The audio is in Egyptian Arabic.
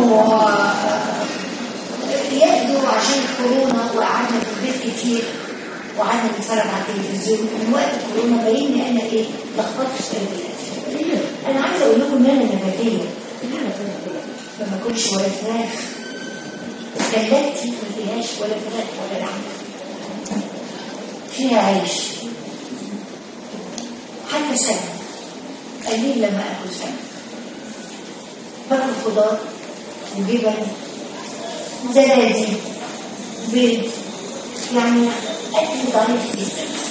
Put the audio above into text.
انه آه، يبدو عشان كورونا وقعدنا في البيت كتير وقعدنا نتفرج على التلفزيون من وقت كورونا باين لي انا ايه لخبطت تربيتي انا عايزه اقول لكم ان انا نباتيه ما باكلش ولا فراخ ثلاجتي ما فيهاش ولا فراخ ولا لحم فيها عيش حتى سمك قليل لما اكل سمك باكل خضار وجبن زبادي بيض يعني اكل ضعيف جدا